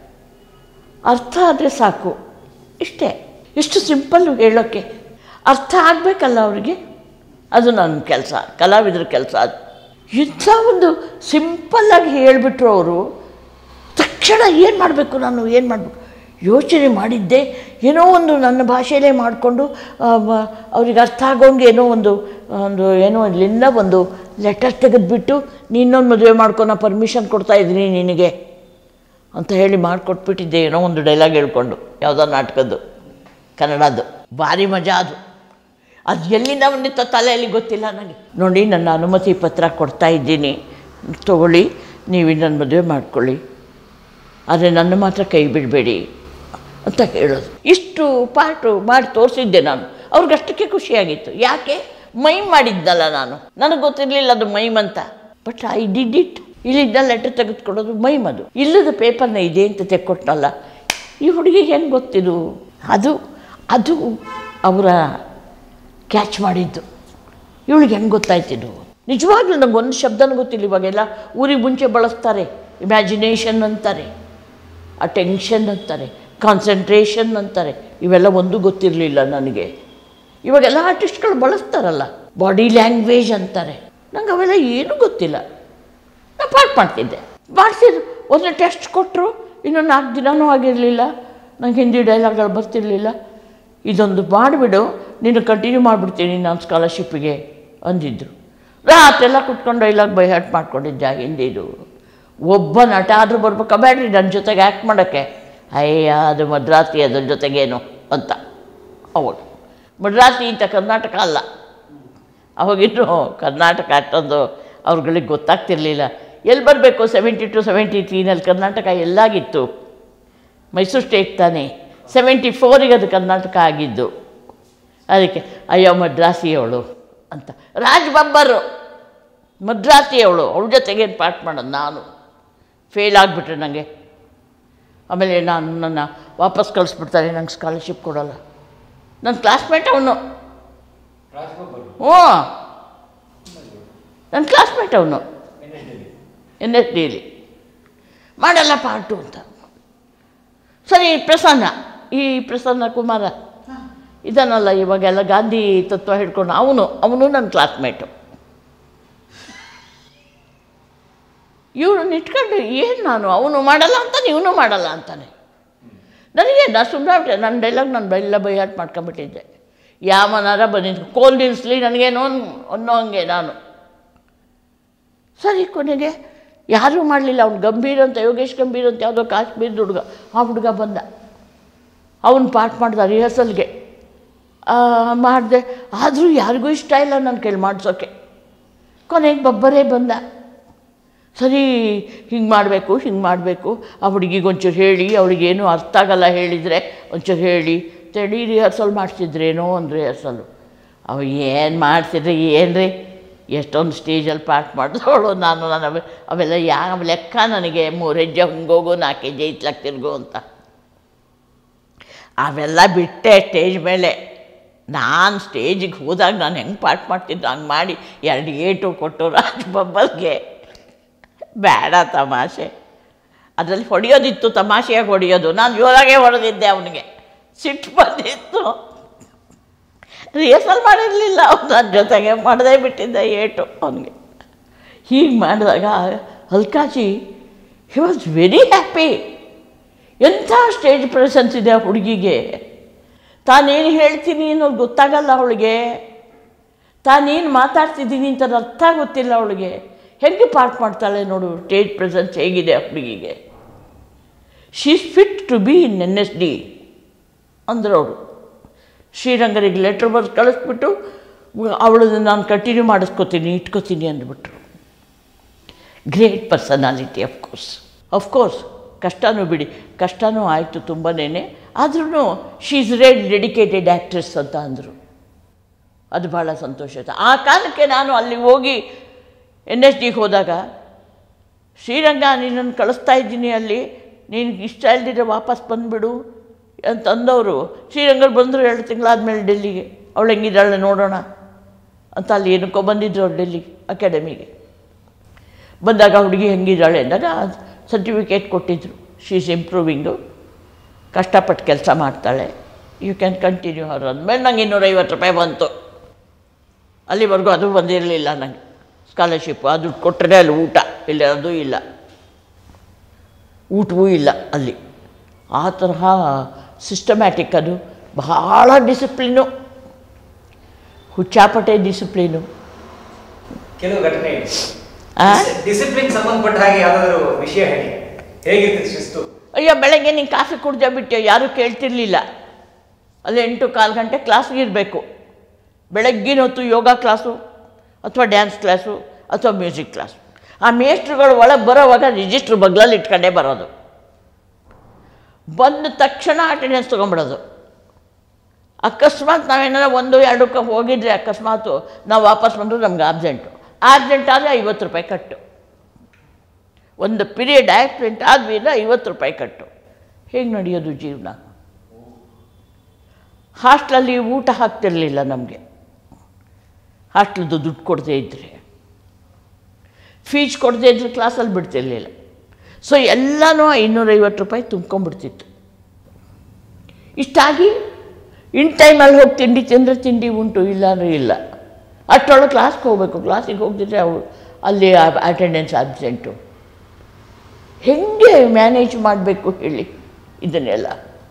ಅರ್ಥ ಆದರೆ ಸಾಕು ಇಷ್ಟೇ ಇಷ್ಟು ಸಿಂಪಲ್ಲು ಹೇಳೋಕ್ಕೆ ಅರ್ಥ ಆಗಬೇಕಲ್ಲ ಅವರಿಗೆ ಅದು ನನ್ನ ಕೆಲಸ ಕಲಾವಿದ್ರ ಕೆಲಸ ಅದು ಇಂಥ ಒಂದು ಸಿಂಪಲ್ಲಾಗಿ ಹೇಳಿಬಿಟ್ರು ಅವರು ತಕ್ಷಣ ಏನು ಮಾಡಬೇಕು ನಾನು ಏನು ಮಾಡಬೇಕು ಯೋಚನೆ ಮಾಡಿದ್ದೆ ಏನೋ ಒಂದು ನನ್ನ ಭಾಷೆಯಲ್ಲೇ ಮಾಡಿಕೊಂಡು ಅವ್ರಿಗೆ ಅರ್ಥ ಆಗೋಂಗೆ ಏನೋ ಒಂದು ಒಂದು ಏನೋ ಇಲ್ಲಿಂದ ಒಂದು ಲೆಟರ್ ತೆಗೆದುಬಿಟ್ಟು ನೀನೊಂದು ಮದುವೆ ಮಾಡ್ಕೊ ನಾ ಪರ್ಮಿಷನ್ ಕೊಡ್ತಾ ಇದ್ದೀನಿ ನಿನಗೆ ಅಂತ ಹೇಳಿ ಮಾಡಿಕೊಟ್ಬಿಟ್ಟಿದ್ದೆ ಏನೋ ಒಂದು ಡೈಲಾಗ್ ಹೇಳ್ಕೊಂಡು ಯಾವುದೋ ನಾಟಕದ್ದು ಕನ್ನಡದ್ದು ಭಾರಿ ಮಜಾ ಅದು ಅದು ಎಲ್ಲಿಂದ ಬಂದಿತ್ತೋ ತಲೆಯಲ್ಲಿ ಗೊತ್ತಿಲ್ಲ ನನಗೆ ನೋಡಿ ನನ್ನ ಅನುಮತಿ ಪತ್ರ ಕೊಡ್ತಾ ಇದ್ದೀನಿ ತಗೊಳ್ಳಿ ನೀವು ನನ್ನ ಮದುವೆ ಮಾಡ್ಕೊಳ್ಳಿ ಆದರೆ ನನ್ನ ಮಾತ್ರ ಕೈ ಬಿಡಬೇಡಿ ಅಂತ ಹೇಳೋದು ಇಷ್ಟು ಪಾಟು ಮಾಡಿ ತೋರಿಸಿದ್ದೆ ನಾನು ಅವ್ರಿಗಷ್ಟಕ್ಕೆ ಖುಷಿಯಾಗಿತ್ತು ಯಾಕೆ ಮೈಮ್ ಮಾಡಿದ್ನಲ್ಲ ನಾನು ನನಗೆ ಗೊತ್ತಿರಲಿಲ್ಲ ಅದು ಮೈಮ್ ಅಂತ ಬಟ್ ಐ ಡಿಡ್ ಇಟ್ ಇಲ್ಲಿದ್ದ ಲೆಟರ್ ತೆಗೆದುಕೊಡೋದು ಮೈಮ್ ಅದು ಇಲ್ಲದ ಪೇಪರ್ನ ಇದೆ ಅಂತ ತೆಕ್ಕೊಟ್ನಲ್ಲ ಈ ಹುಡುಗಿಗೆ ಹೆಂಗೆ ಗೊತ್ತಿದು ಅದು ಅದು ಅವರ ಕ್ಯಾಚ್ ಮಾಡಿದ್ದು ಇವಳಿಗೆ ಹೆಂಗೆ ಗೊತ್ತಾಯ್ತಿದ್ದು ನಿಜವಾಗ್ಲೂ ನಂಗೆ ಒಂದು ಶಬ್ದನೂ ಗೊತ್ತಿಲ್ಲ ಇವಾಗೆಲ್ಲ ಊರಿಗೆ ಮುಂಚೆ ಬಳಸ್ತಾರೆ ಇಮ್ಯಾಜಿನೇಷನ್ ಅಂತಾರೆ ಅಟೆನ್ಷನ್ ಅಂತಾರೆ ಕಾನ್ಸಂಟ್ರೇಷನ್ ಅಂತಾರೆ ಇವೆಲ್ಲ ಒಂದು ಗೊತ್ತಿರಲಿಲ್ಲ ನನಗೆ ಇವಾಗೆಲ್ಲ ಆರ್ಟಿಸ್ಟ್ಗಳು ಬಳಸ್ತಾರಲ್ಲ ಬಾಡಿ ಲ್ಯಾಂಗ್ವೇಜ್ ಅಂತಾರೆ ನಂಗೆ ಅವೆಲ್ಲ ಏನೂ ಗೊತ್ತಿಲ್ಲ ನಾನು ಪಾಠ ಮಾಡ್ತಿದ್ದೆ ಮಾಡಿಸಿದ್ರು ಒಂದು ಟೆಸ್ಟ್ ಕೊಟ್ಟರು ಇನ್ನೂ ನಾಲ್ಕು ದಿನವೂ ಆಗಿರಲಿಲ್ಲ ನಂಗೆ ಹಿಂದಿ ಡೈಲಾಗ್ಗಳು ಬರ್ತಿರ್ಲಿಲ್ಲ ಇದೊಂದು ಮಾಡಿಬಿಡು ನೀನು ಕಂಟಿನ್ಯೂ ಮಾಡಿಬಿಡ್ತೀನಿ ನಾನು ಸ್ಕಾಲರ್ಶಿಪ್ಪಿಗೆ ಅಂದಿದ್ರು ರಾತ್ರೆಲ್ಲ ಕುತ್ಕೊಂಡು ಡೈಲಾಗ್ ಬೈ ಹಾರ್ಟ್ ಮಾಡ್ಕೊಂಡಿದ್ದೆ ಹಿಂದಿದು ಒಬ್ಬ ನಟ ಆದರೂ ಬರ್ಬೇಕಾ ಬೇಡ್ರಿ ನನ್ನ ಜೊತೆಗೆ ಆ್ಯಕ್ಟ್ ಮಾಡೋಕ್ಕೆ ಅಯ್ಯ ಅದು ಮದ್ರಾಸಿ ಅದ್ರ ಜೊತೆಗೇನು ಅಂತ ಅವಾಗ ಮದ್ರಾಸಿ ಇಂಥ ಕರ್ನಾಟಕ ಅಲ್ಲ ಅವಾಗಿನ್ನು ಕರ್ನಾಟಕ ಅಷ್ಟೊಂದು ಅವ್ರುಗಳಿಗೆ ಗೊತ್ತಾಗ್ತಿರ್ಲಿಲ್ಲ ಎಲ್ಲಿ ಬರಬೇಕು ಸೆವೆಂಟಿ ಟು ಸೆವೆಂಟಿ ತ್ರೀನಲ್ಲಿ ಕರ್ನಾಟಕ ಎಲ್ಲಾಗಿತ್ತು ಮೈಸೂರು ಸ್ಟೇಟ್ ತಾನೇ ಸೆವೆಂಟಿ ಫೋರಿಗೆ ಅದು ಕರ್ನಾಟಕ ಆಗಿದ್ದು ಅದಕ್ಕೆ ಅಯ್ಯೋ ಮದ್ರಾಸಿಯವಳು ಅಂತ ರಾಜ್ ಬಬ್ಬರು ಮದ್ರಾಸಿಯವಳು ಅವಳ ಜೊತೆಗೆ ಪಾಠ ಮಾಡೋದು ನಾನು ಫೇಲ್ ಆಗಿಬಿಟ್ರೆ ನನಗೆ ಆಮೇಲೆ ನಾನು ನನ್ನ ವಾಪಸ್ ಕಳಿಸ್ಬಿಡ್ತಾರೆ ನಂಗೆ ಸ್ಕಾಲರ್ಶಿಪ್ ಕೊಡೋಲ್ಲ ನನ್ನ ಕ್ಲಾಸ್ಮೇಟ್ ಅವನು ಹ್ಞೂ ನನ್ನ ಕ್ಲಾಸ್ಮೇಟ್ ಅವನು ಎನ್ ಎಸ್ ಡಿಲಿ ಮಾಡಲ್ಲ ಪಾರ್ಟು ಅಂತ ಸರಿ ಪ್ರಸನ್ನ ಈ ಪ್ರಸನ್ನ ಕುಮಾರ ಇದನ್ನಲ್ಲ ಇವಾಗೆಲ್ಲ ಗಾಂಧಿ ತತ್ವ ಹಿಡ್ಕೊಂಡು ಅವನು ಅವನು ನನ್ನ ಕ್ಲಾಸ್ಮೇಟು ಇವನು ಇಟ್ಕೊಂಡು ಏನು ನಾನು ಅವನು ಮಾಡಲ್ಲ ಅಂತಾನೆ ಇವನು ಮಾಡಲ್ಲ ಅಂತಾನೆ ನನಗೆ ನಾ ಸುಮ್ಮನೆ ನನ್ನ ಡೈಲಾಗ್ ನಾನು ಎಲ್ಲ ಬೈಹಾಟ್ ಮಾಡ್ಕೊಂಬಿಟ್ಟಿದ್ದೆ ಯಾವನಾರ ಬಂದಿದ್ದು ಕೋಲ್ ನಿಲ್ಲಿಸ್ಲಿ ನನಗೇನೋ ಅನ್ನೋ ಹಂಗೆ ನಾನು ಸರಿ ಕೊನೆಗೆ ಯಾರೂ ಮಾಡಲಿಲ್ಲ ಅವ್ನು ಗಂಭೀರ್ ಅಂತ ಯೋಗೇಶ್ ಗಂಭೀರ್ ಅಂತ ಯಾವುದೋ ಕಾಶ್ಮೀರದ ಹುಡುಗ ಆ ಹುಡುಗ ಬಂದ ಅವನು ಪಾಠ ಮಾಡ್ದ ರಿಹರ್ಸಲ್ಗೆ ಮಾಡಿದೆ ಆದರೂ ಯಾರಿಗೂ ಇಷ್ಟ ಇಲ್ಲ ನನ್ನ ಕೈಲಿ ಮಾಡಿಸೋಕ್ಕೆ ಕೊನೆಗೆ ಬಬ್ಬರೇ ಬಂದ ಸರಿ ಹಿಂಗೆ ಮಾಡಬೇಕು ಹಿಂಗೆ ಮಾಡಬೇಕು ಆ ಹುಡುಗಿಗೆ ಒಂಚೂರು ಹೇಳಿ ಅವಳಿಗೇನು ಅರ್ಥ ಆಗಲ್ಲ ಹೇಳಿದರೆ ಒಂಚೂರು ಹೇಳಿ ತಡಿ ರಿಹರ್ಸಲ್ ಮಾಡಿಸಿದ್ರೇನೋ ಒಂದು ರಿಹರ್ಸಲ್ಲು ಅವ ಏನು ಮಾಡಿಸಿದ್ರೆ ಏನು ರೀ ಎಷ್ಟೊಂದು ಸ್ಟೇಜಲ್ಲಿ ಪಾಠ ಮಾಡಿದವಳು ನಾನು ನಾನು ಅವೆಲ್ಲ ಯಾವ ಲೆಕ್ಕ ನನಗೆ ಮೂರು ಹೆಜ್ಜೆ ಹಿಂಗೋಗು ನಾಲ್ಕು ಹೆಜ್ಜೆ ಇತ್ಲಾಗ ತಿರ್ಗು ಅಂತ ಅವೆಲ್ಲ ಬಿಟ್ಟೆ ಸ್ಟೇಜ್ ಮೇಲೆ ನಾನು ಸ್ಟೇಜಿಗೆ ಹೋದಾಗ ನಾನು ಹೆಂಗೆ ಪಾಠ ಮಾಡ್ತಿದ್ದೆ ಹಂಗೆ ಮಾಡಿ ಎರಡು ಏಟು ಕೊಟ್ಟು ರಾಜ್ ಬಬ್ಬಲ್ಗೆ ಬೇಡ ತಮಾಷೆ ಅದರಲ್ಲಿ ಹೊಡೆಯೋದಿತ್ತು ತಮಾಷೆಯಾಗಿ ಹೊಡೆಯೋದು ನಾನು ಜೋರಾಗೆ ಹೊಡೆದಿದ್ದೆ ಅವನಿಗೆ ಸಿಟ್ಟು ಬಂದಿತ್ತು ರಿಹರ್ಸಲ್ ಮಾಡಿರಲಿಲ್ಲ ಅವ್ನು ನನ್ನ ಜೊತೆಗೆ ಮಾಡದೇ ಬಿಟ್ಟಿದ್ದೆ ಏಟು ಅವನಿಗೆ ಹೀಗೆ ಮಾಡಿದಾಗ ಹಲ್ಕಾಜಿ ಹಿ ವಾಸ್ ವೆರಿ ಹ್ಯಾಪಿ ಎಂಥ ಸ್ಟೇಜ್ ಪ್ರೆಸೆನ್ಸ್ ಇದೆ ಆ ಹುಡುಗಿಗೆ ತಾನೇನು ಹೇಳ್ತೀನಿ ಅನ್ನೋದು ಗೊತ್ತಾಗಲ್ಲ ಅವಳಿಗೆ ತಾನೇನು ಮಾತಾಡ್ತಿದ್ದೀನಿ ಅಂತ ಅರ್ಥ ಗೊತ್ತಿಲ್ಲ ಅವಳಿಗೆ ಹೆಂಗೆ ಪಾಠ ಮಾಡ್ತಾಳೆ ನೋಡು ಸ್ಟೇಜ್ ಪ್ರೆಸೆನ್ಸ್ ಹೇಗಿದೆ ಆ ಹುಡುಗಿಗೆ she's fit to be in N S D ಅಂದರು ಅವರು ಶ್ರೀರಂಗರಿಗೆ ಲೆಟ್ರ್ ಬರೆದು ಕಳಿಸ್ಬಿಟ್ಟು ಅವಳನ್ನು ನಾನು ಕಂಟಿನ್ಯೂ ಮಾಡಿಸ್ಕೊತೀನಿ ಇಟ್ಕೋತೀನಿ ಅಂದ್ಬಿಟ್ರು ಗ್ರೇಟ್ ಪರ್ಸನಾಲಿಟಿ ಅಫ್ಕೋರ್ಸ್ ಅಫ್ಕೋರ್ಸ್ ಕಷ್ಟನೂ ಬಿಡಿ ಕಷ್ಟನೂ ಆಯಿತು ತುಂಬನೇ ಆದ್ರೂ she is great dedicated actress ಅಂತ ಅಂದರು ಅದು ಭಾಳ ಸಂತೋಷ ಆಯಿತು ಆ ಕಾರಣಕ್ಕೆ ನಾನು ಅಲ್ಲಿ ಹೋಗಿ ಎನ್ ಎಸ್ ಡಿಗೆ ಹೋದಾಗ ಶ್ರೀರಂಗ ನಿನ್ನನ್ನು ಕಳಿಸ್ತಾ ಇದ್ದೀನಿ ಅಲ್ಲಿ ನೀನು ಇಷ್ಟ ಇಲ್ದಿದ್ರೆ ವಾಪಸ್ ಬಂದುಬಿಡು ಅಂತ ಅಂದವರು ಶ್ರೀರಂಗರು ಬಂದರು ಎರಡು ತಿಂಗಳಾದಮೇಲೆ ಡೆಲ್ಲಿಗೆ ಅವಳು ಹೆಂಗಿದ್ದಾಳೆ ನೋಡೋಣ ಅಂತ ಅಲ್ಲಿ ಏನಕ್ಕೋ ಬಂದಿದ್ರು ಅವ್ರು ಡೆಲ್ಲಿ ಅಕಾಡೆಮಿಗೆ ಬಂದಾಗ ಹುಡುಗಿ ಹೆಂಗಿದ್ದಾಳೆ ಅಂದಾಗ ಸರ್ಟಿಫಿಕೇಟ್ ಕೊಟ್ಟಿದ್ದರು ಶೀ ಈಸ್ ಇಂಪ್ರೂವಿಂಗು ಕಷ್ಟಪಟ್ಟು ಕೆಲಸ ಮಾಡ್ತಾಳೆ ಯು ಕ್ಯಾನ್ ಕಂಟಿನ್ಯೂ ಅವ್ರು ಅಂದಮೇಲೆ ನಂಗೆ ಇನ್ನೂರೈವತ್ತು ರೂಪಾಯಿ ಬಂತು ಅಲ್ಲಿವರೆಗೂ ಅದು ಬಂದಿರಲಿಲ್ಲ ನನಗೆ ಸ್ಕಾಲರ್ಶಿಪ್ಪು ಅದು ಕೊಟ್ಟರೆ ಅಲ್ಲಿ ಊಟ ಇಲ್ಲ ಅದು ಇಲ್ಲ ಊಟವೂ ಇಲ್ಲ ಅಲ್ಲಿ ಆ ತರಹ ಸಿಸ್ಟಮ್ಯಾಟಿಕ್ ಅದು ಬಹಳ ಡಿಸಿಪ್ಲಿನು ಹುಚ್ಚಾಪಟೆ ಡಿಸಿಪ್ಲಿನು ಕೆಲವು ಘಟನೆ ಆ? ಡಿಸಿಪ್ಲಿನ್ ಸಂಬಂಧಪಟ್ಟ ಹಾಗೆ ಯಾವ್ದಾದ್ರು ವಿಷಯ ಹೇಳಿ ಹೇಗಿರ್ತದೆ ಶಿಸ್ತು ಅಯ್ಯೋ ಬೆಳಗ್ಗೆ ನೀನು ಕಾಫಿ ಕುಡ್ದೆ ಬಿಟ್ಟೆ ಯಾರೂ ಕೇಳ್ತಿರ್ಲಿಲ್ಲ ಅಲ್ಲಿ ಎಂಟು ಕಾಲು ಗಂಟೆ ಕ್ಲಾಸ್ಗೆ ಇರಬೇಕು ಬೆಳಗ್ಗಿನ ಹೊತ್ತು ಯೋಗ ಕ್ಲಾಸು ಅಥವಾ ಡ್ಯಾನ್ಸ್ ಕ್ಲಾಸು ಅಥವಾ ಮ್ಯೂಸಿಕ್ ಕ್ಲಾಸು ಆ ಮೇಸ್ಟ್ರುಗಳು ಒಳಗೆ ಬರೋವಾಗ ರಿಜಿಸ್ಟ್ರ್ ಬಗ್ಲಲ್ಲಿ ಇಟ್ಕೊಂಡೇ ಬರೋದು ಬಂದ ತಕ್ಷಣ ಅಟೆಂಡೆನ್ಸ್ ತೊಗೊಂಬಿಡೋದು ಅಕಸ್ಮಾತ್ ನಾವೇನಾರ ಒಂದು ಎರಡಕ್ಕೆ ಹೋಗಿದ್ರೆ ಅಕಸ್ಮಾತು ನಾವು ವಾಪಸ್ ಬಂದರೂ ನಮ್ಗೆ ಆಬ್ಸೆಂಟು ಆಬ್ಸೆಂಟ್ ಆದರೆ ಐವತ್ತು ರೂಪಾಯಿ ಕಟ್ಟು ಒಂದು ಪೀರಿಯಡ್ ಆಕ್ಸಿಡೆಂಟ್ ಆದ್ಮೇಲೆ ಐವತ್ತು ರೂಪಾಯಿ ಕಟ್ಟು ಹೇಗೆ ನಡೆಯೋದು ಜೀವನ ಹಾಸ್ಟ್ಲಲ್ಲಿ ಊಟ ಹಾಕ್ತಿರ್ಲಿಲ್ಲ ನಮಗೆ ಹಾಸ್ಟ್ಲದ್ದು ದುಡ್ಡು ಕೊಡದೇ ಇದ್ದರೆ ಫೀಸ್ ಕೊಡದೇ ಇದ್ರೆ ಕ್ಲಾಸಲ್ಲಿ ಬಿಡ್ತಿರ್ಲಿಲ್ಲ ಸೊ ಎಲ್ಲನೂ ಐನೂರೈವತ್ತು ರೂಪಾಯಿ ತುಂಬ್ಕೊಂಡ್ಬಿಡ್ತಿತ್ತು ಇಷ್ಟಾಗಿ ಇನ್ ಟೈಮಲ್ಲಿ ಹೋಗಿ ತಿಂಡಿ ತಿಂದರೆ ತಿಂಡಿ ಉಂಟು ಇಲ್ಲ ಅಂದರೆ ಇಲ್ಲ ಅಷ್ಟರೊಳಗೆ ಕ್ಲಾಸ್ಗೆ ಹೋಗಬೇಕು ಕ್ಲಾಸಿಗೆ ಹೋಗ್ದಿದ್ರೆ ಅವಳು ಅಲ್ಲಿ ಅಟೆಂಡೆನ್ಸ್ ಆಬ್ಸೆಂಟು ಹೆಂಗೆ ಮ್ಯಾನೇಜ್ ಮಾಡಬೇಕು ಹೇಳಿ ಇದನ್ನೆಲ್ಲ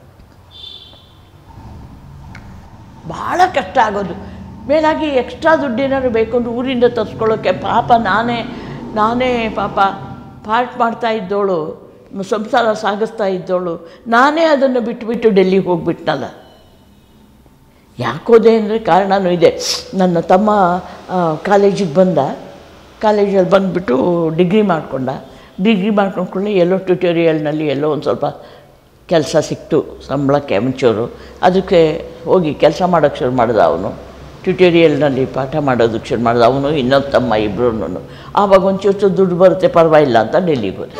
ಭಾಳ ಕಷ್ಟ ಆಗೋದು ಮೇಲಾಗಿ ಎಕ್ಸ್ಟ್ರಾ ದುಡ್ಡೇನಾದ್ರು ಬೇಕು ಅಂದ್ರೆ ಊರಿಂದ ತರಿಸ್ಕೊಳ್ಳೋಕ್ಕೆ ಪಾಪ ನಾನೇ ನಾನೇ ಪಾಪ ಪಾಠ ಮಾಡ್ತಾ ಇದ್ದೋಳು ಮ- ಸಂಸಾರ ಸಾಗಿಸ್ತಾ ಇದ್ದೋಳು ನಾನೇ ಅದನ್ನು ಬಿಟ್ಬಿಟ್ಟು ಡೆಲ್ಲಿಗೆ ಹೋಗ್ಬಿಟ್ನಲ್ಲ ಯಾಕೋದೆ ಅಂದರೆ ಕಾರಣನೂ ಇದೆ ನನ್ನ ತಮ್ಮ ಕಾಲೇಜಿಗೆ ಬಂದ ಕಾಲೇಜಲ್ಲಿ ಬಂದುಬಿಟ್ಟು ಡಿಗ್ರಿ ಮಾಡಿಕೊಂಡ ಡಿಗ್ರಿ ಮಾಡ್ಕೊಂಡ್ಕೊಳ್ಳಿ ಎಲ್ಲೋ ಟ್ಯುಟೋರಿಯಲ್ನಲ್ಲಿ ಎಲ್ಲೋ ಒಂದು ಸ್ವಲ್ಪ ಕೆಲಸ ಸಿಕ್ತು ಸಂಬಳಕ್ಕೆ ಮುಂಚೂರು ಅದಕ್ಕೆ ಹೋಗಿ ಕೆಲಸ ಮಾಡೋಕ್ಕೆ ಶುರು ಮಾಡಿದ ಅವನು ಟ್ಯುಟೋರಿಯಲ್ನಲ್ಲಿ ಪಾಠ ಮಾಡೋದಕ್ಕೆ ಶುರು ಮಾಡಿದ ಅವನು ಇನ್ನೊಂದು ತಮ್ಮ ಇಬ್ಬರೂ ಆವಾಗ ಒಂಚೂರು ದುಡ್ಡು ಬರುತ್ತೆ ಪರವಾಗಿಲ್ಲ ಅಂತ ಡೆಲ್ಲಿಗೆ ಹೋದೆ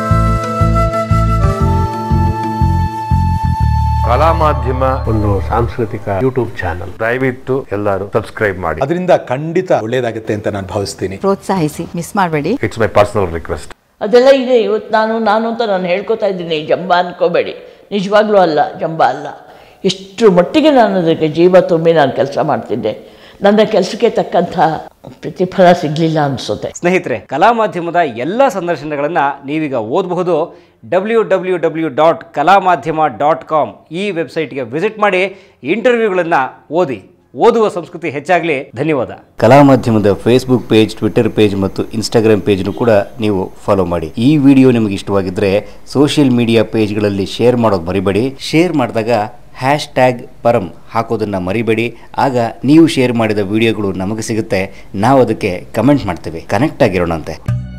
ಕಲಾ ಮಾಧ್ಯಮ ಒಂದು ಸಾಂಸ್ಕೃತಿಕ ಯೂಟ್ಯೂಬ್ ಚಾನಲ್ ದಯವಿಟ್ಟು ಎಲ್ಲರೂ ಸಬ್ಸ್ಕ್ರೈಬ್ ಮಾಡಿ ಅದರಿಂದ ಖಂಡಿತ ಒಳ್ಳೇದಾಗುತ್ತೆ ಅಂತ ನಾನು ಭಾವಿಸ್ತೀನಿ ಪ್ರೋತ್ಸಾಹಿಸಿ ಮಿಸ್ ಮಾಡಬೇಡಿ ಇಟ್ಸ್ ಮೈ ಪರ್ಸನಲ್ ರಿಕ್ವೆಸ್ಟ್ ಅದೆಲ್ಲ ಇದೆ ಇವತ್ತು ನಾನು ನಾನು ಅಂತ ನಾನು ಹೇಳ್ಕೊತಾ ಇದ್ದೀನಿ ಜಂಬ ಅನ್ಕೋಬೇಡಿ ನಿಜವಾಗ್ಲೂ ಅಲ್ಲ ಜಂಬ ಅಲ್ಲ ಎಷ್ಟು ಮಟ್ಟಿಗೆ ನಾನು ಅದಕ್ಕೆ ಜೀವ ತುಂಬಿ ನಾನು ಕೆಲಸ ಮಾಡ್ತಿದ್ದೆ ನನ್ನ ಕೆಲಸಕ್ಕೆ ತಕ್ಕಂಥ ಪ್ರತಿಫಲ ಸಿಗಲಿಲ್ಲ ಅನಿಸುತ್ತೆ ಸ್ನೇಹಿತರೆ ಕಲಾ ಮಾಧ್ಯಮದ ಎಲ್ಲ ಸಂದರ್ಶನಗಳನ್ನು ನೀವೀಗ ಓದಬಹುದು ಡಬ್ಲ್ಯೂ ಡಬ್ಲ್ಯೂ ಡಬ್ಲ್ಯೂ ಡಾಟ್ ಕಲಾ ಮಾಧ್ಯಮ ಡಾಟ್ ಕಾಮ್ ಈ ವೆಬ್ಸೈಟ್ಗೆ ವಿಸಿಟ್ ಮಾಡಿ ಇಂಟರ್ವ್ಯೂಗಳನ್ನು ಓದಿ ಓದುವ ಸಂಸ್ಕೃತಿ ಹೆಚ್ಚಾಗಲಿ ಧನ್ಯವಾದ ಕಲಾ ಮಾಧ್ಯಮದ ಫೇಸ್ಬುಕ್ ಪೇಜ್ ಟ್ವಿಟರ್ ಪೇಜ್ ಮತ್ತು ಇನ್ಸ್ಟಾಗ್ರಾಮ್ ಪೇಜ್ನು ಕೂಡ ನೀವು ಫಾಲೋ ಮಾಡಿ ಈ ವಿಡಿಯೋ ನಿಮಗೆ ಇಷ್ಟವಾಗಿದ್ದರೆ ಸೋಷಿಯಲ್ ಮೀಡಿಯಾ ಪೇಜ್ಗಳಲ್ಲಿ ಶೇರ್ ಮಾಡೋದು ಮರಿಬೇಡಿ ಶೇರ್ ಮಾಡಿದಾಗ ಹ್ಯಾಶ್ ಟ್ಯಾಗ್ ಪರಂ ಹಾಕೋದನ್ನು ಮರಿಬೇಡಿ ಆಗ ನೀವು ಶೇರ್ ಮಾಡಿದ ವಿಡಿಯೋಗಳು ನಮಗೆ ಸಿಗುತ್ತೆ ನಾವು ಅದಕ್ಕೆ ಕಮೆಂಟ್ ಮಾಡ್ತೇವೆ ಕನೆಕ್ಟ್ ಆಗಿರೋಣಂತೆ